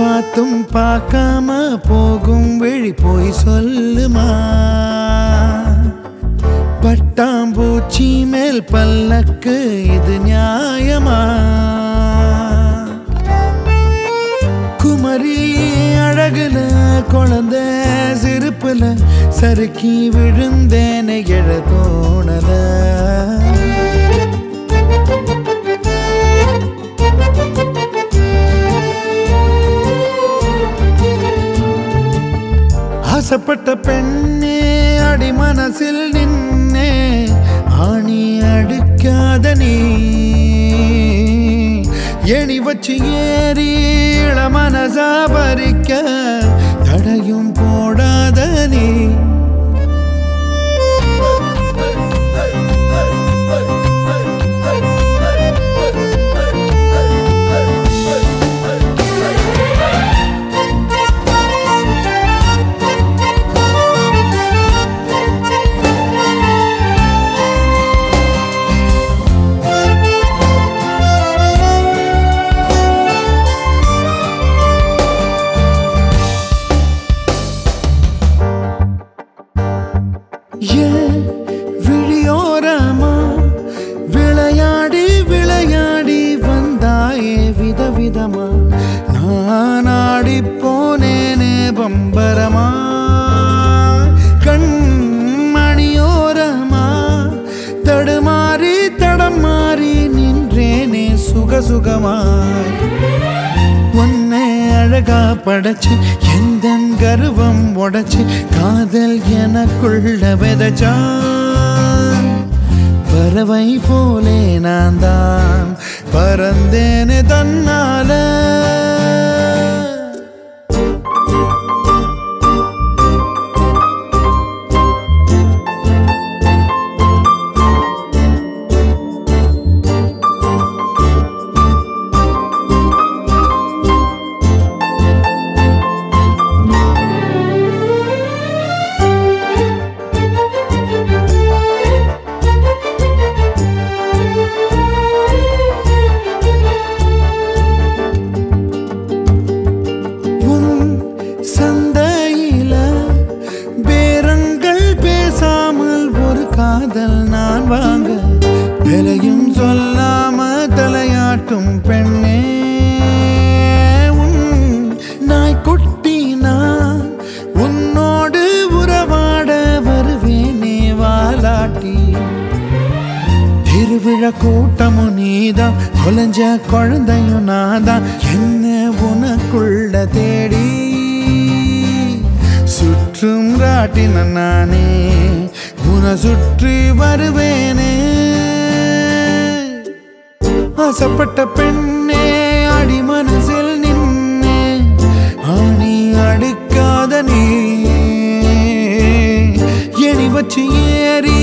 பார்த்தும் பார்க்காம போகும் விழி போய் சொல்லுமா பட்டாம்பூச்சி மேல் பல்லக்கு இது நியாயமா குமரி அழகுல குழந்த சிரிப்புல சறுக்கி விழுந்தேன எழ தோணல ஆசைப்பட்ட பெண்ணே அடி மனசில் நின்னே ஆணி அடுக்காத நீ எணி வச்சு ஏறி இள மனசா பறிக்க தடையும் போடாத நீ ஏன் விழியோரமா விளையாடி விளையாடி வந்தாயே விதவிதமா நான் ஆடி போனேனே பம்பரமா கண்மணியோரமா தடுமாறி தடம் மாறி நின்றேனே சுகசுகமாய் உன்னை அழகா படைச்சு எந்த கர்வம் உடைச்சு காதல் எனக்குள்ள விதைச்சான் பறவை போலே நான் தான் பறந்தேனே தன்னால உன் சந்தையில பேரங்கள் பேசாமல் ஒரு காதல் நான் வாங்க விலையும் சொல்லாம தலையாட்டும் பெண்ணே உன் நாய்க்குட்டி நான் உன்னோடு உறவாட வருவேனே வாலாட்டி திருவிழா கூட்டமும் நீதான் தொலைஞ்ச குழந்தையும் நான்தான் என்ன உனக்குள்ள தேடி சுற்றும் ராட்டின நானே உன சுற்றி வருவேனே ஆசைப்பட்ட பெண்ணே அடி மனசில் நின்னே ஆணி அடுக்காத நீ எணி வச்சு ஏறி